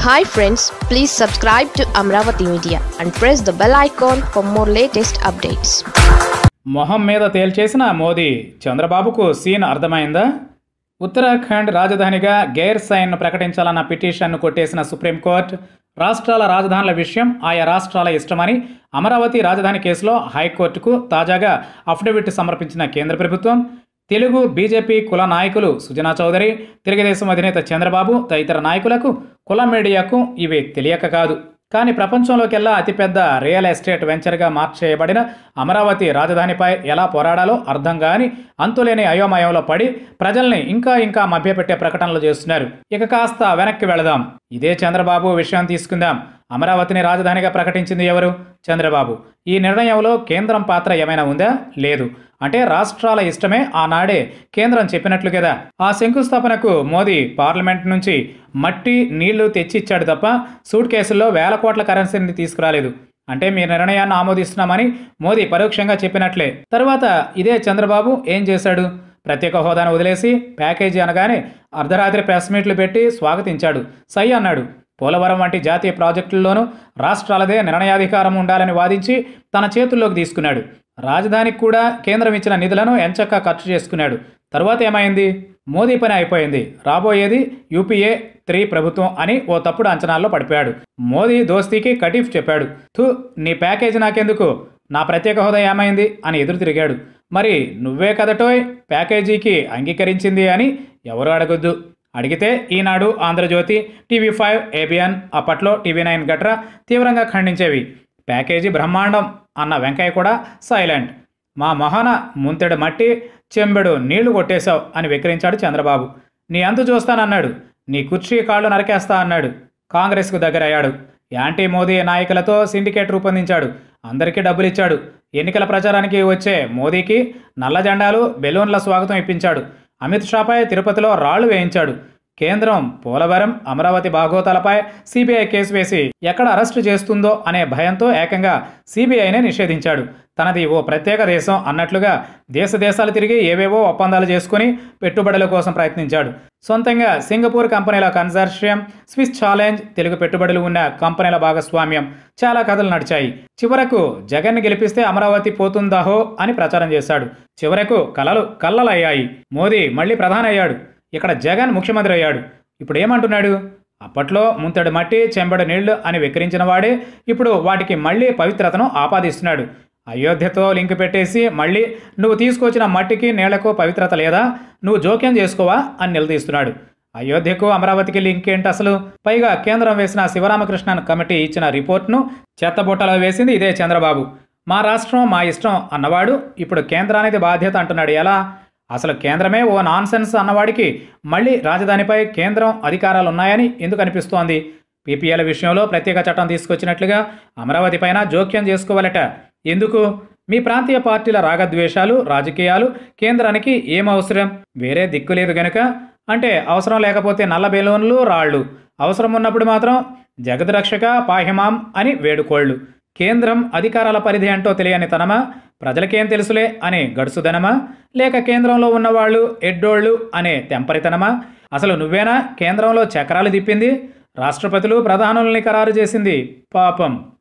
hi friends please subscribe to Amaravati media and press the bell icon for more latest updates మొహం మీద తేల్చేసిన మోదీ చంద్రబాబుకు scene అర్థమైందా ఉత్తరాఖండ్ రాజధానిగా గైర్ sign ప్రకటించాలన్న పిటిషన్ను కొట్టేసిన సుప్రీంకోర్టు రాష్ట్రాల రాజధానుల విషయం ఆయా రాష్ట్రాల ఇష్టమని అమరావతి రాజధాని కేసులో హైకోర్టుకు తాజాగా అఫిడవిట్ సమర్పించిన కేంద్ర ప్రభుత్వం తెలుగు బీజేపీ కుల నాయకులు సుజనా చౌదరి తెలుగుదేశం అధినేత చంద్రబాబు తదితర నాయకులకు కుల మీడియాకు ఇవి తెలియక కాదు కానీ ప్రపంచంలోకెల్లా అతిపెద్ద రియల్ ఎస్టేట్ వెంచర్గా మార్చేయబడిన అమరావతి రాజధానిపై ఎలా పోరాడాలో అర్థం కాని అంతులేని అయోమయంలో పడి ప్రజల్ని ఇంకా ఇంకా మభ్యపెట్టే ప్రకటనలు చేస్తున్నారు ఇక కాస్త వెనక్కి వెళదాం ఇదే చంద్రబాబు విషయం తీసుకుందాం అమరావతిని రాజధానిగా ప్రకటించింది ఎవరు చంద్రబాబు ఈ నిర్ణయంలో కేంద్రం పాత్ర ఏమైనా ఉందా లేదు అంటే రాష్ట్రాల ఇష్టమే ఆనాడే కేంద్రం చెప్పినట్లు కదా ఆ శంకుస్థాపనకు మోదీ పార్లమెంట్ నుంచి మట్టి నీళ్లు తెచ్చిచ్చాడు తప్ప సూట్ కేసుల్లో వేల కోట్ల కరెన్సీని తీసుకురాలేదు అంటే మీ నిర్ణయాన్ని ఆమోదిస్తున్నామని మోదీ పరోక్షంగా చెప్పినట్లే తరువాత ఇదే చంద్రబాబు ఏం చేశాడు ప్రత్యేక హోదాను వదిలేసి ప్యాకేజీ అనగానే అర్ధరాత్రి ప్రెస్ మీట్లు పెట్టి స్వాగతించాడు సై అన్నాడు పోలవరం వంటి జాతీయ ప్రాజెక్టుల్లోనూ రాష్ట్రాలదే నిర్ణయాధికారం ఉండాలని వాదించి తన చేతుల్లోకి తీసుకున్నాడు రాజధానికి కూడా కేంద్రం ఇచ్చిన నిధులను ఎంచక్కా ఖర్చు చేసుకున్నాడు తరువాత ఏమైంది మోదీ పని అయిపోయింది రాబోయేది యూపీఏ త్రీ ప్రభుత్వం అని ఓ తప్పుడు అంచనాల్లో పడిపోయాడు మోదీ దోస్తీకి కటీఫ్ చెప్పాడు థు నీ ప్యాకేజీ నాకెందుకు నా ప్రత్యేక హోదా ఏమైంది అని ఎదురు తిరిగాడు మరి నువ్వే కదటోయ్ ప్యాకేజీకి అంగీకరించింది అని ఎవరు అడగొద్దు అడిగితే Eenadu Andhrajyothi TV five ABN అప్పట్లో టీవీ నైన్ గట్రా తీవ్రంగా ఖండించేవి ప్యాకేజీ బ్రహ్మాండం అన్న వెంకయ్య కూడా సైలెంట్ మా మొహన ముంతెడు మట్టి చెంబెడు నీళ్లు కొట్టేశావు అని వెక్కిరించాడు చంద్రబాబు నీ అంతు చూస్తానన్నాడు నీ కుర్చీ కాళ్ళు నరికేస్తా అన్నాడు కాంగ్రెస్కు దగ్గరయ్యాడు యాంటీ మోదీ నాయకులతో సిండికేట్ రూపొందించాడు అందరికీ డబ్బులు ఇచ్చాడు ఎన్నికల ప్రచారానికి వచ్చే మోదీకి నల్ల జెండాలు బెలూన్ల స్వాగతం ఇప్పించాడు అమిత్ షాపై తిరుపతిలో రాళ్లు వేయించాడు కేంద్రం పోలవరం అమరావతి బాగోతాలపై సిబిఐ కేసు వేసి ఎక్కడ అరెస్టు చేస్తుందో అనే భయంతో ఏకంగా సిబిఐనే నిషేధించాడు తనది ఓ ప్రత్యేక దేశం అన్నట్లుగా దేశ దేశాలు తిరిగి ఏవేవో ఒప్పందాలు చేసుకుని పెట్టుబడుల కోసం ప్రయత్నించాడు సొంతంగా సింగపూర్ కంపెనీల కన్సార్షియం స్విస్ ఛాలెంజ్ తెలుగు పెట్టుబడులు ఉన్న కంపెనీల భాగస్వామ్యం చాలా కథలు నడిచాయి చివరకు జగన్ గెలిపిస్తే అమరావతి పోతుందాహో అని ప్రచారం చేశాడు చివరకు కలలు కల్లలయ్యాయి మోదీ మళ్ళీ ప్రధాని అయ్యాడు ఇక్కడ జగన్ ముఖ్యమంత్రి అయ్యాడు ఇప్పుడు ఏమంటున్నాడు అప్పట్లో ముంతడు మట్టి చెంబడు నీళ్లు అని వెక్కిరించిన వాడే ఇప్పుడు వాటికి మళ్ళీ పవిత్రతను ఆపాదిస్తున్నాడు అయోధ్యతో లింక్ పెట్టేసి మళ్ళీ నువ్వు తీసుకొచ్చిన మట్టికి నీళ్లకు పవిత్రత లేదా నువ్వు జోక్యం చేసుకోవా అని నిలదీస్తున్నాడు అయోధ్యకు అమరావతికి లింక్ ఏంటి అసలు పైగా కేంద్రం వేసిన శివరామకృష్ణన్ కమిటీ ఇచ్చిన రిపోర్ట్ను చెత్తబుట్టలో వేసింది ఇదే చంద్రబాబు మా రాష్ట్రం మా ఇష్టం అన్నవాడు ఇప్పుడు కేంద్రానికి బాధ్యత అంటున్నాడు ఎలా అసలు కేంద్రమే ఓ నాన్సెన్స్ అన్నవాడికి మళ్ళీ రాజధానిపై కేంద్రం అధికారాలు ఉన్నాయని ఎందుకు అనిపిస్తోంది పీపీఎల్ విషయంలో ప్రత్యేక చట్టం తీసుకొచ్చినట్లుగా అమరావతి పైన జోక్యం చేసుకోవాలట ఎందుకు మీ ప్రాంతీయ పార్టీల రాగద్వేషాలు రాజకీయాలు కేంద్రానికి ఏం అవసరం వేరే దిక్కు లేదు గనుక అంటే అవసరం లేకపోతే నల్ల బెలూన్లు రాళ్ళు అవసరం ఉన్నప్పుడు మాత్రం జగద్రక్షక పాహిమాం అని వేడుకోళ్ళు కేంద్రం అధికారాల పరిధి అంటో తెలియని తనమా ప్రజలకేం తెలుసులే అనే గడుసుదనమా లేక కేంద్రంలో ఉన్నవాళ్ళు ఎడ్డోళ్ళు అనే తెంపరితనమా అసలు నువ్వేనా కేంద్రంలో చక్రాలు తిప్పింది రాష్ట్రపతులు ప్రధానుల్ని ఖరారు చేసింది పాపం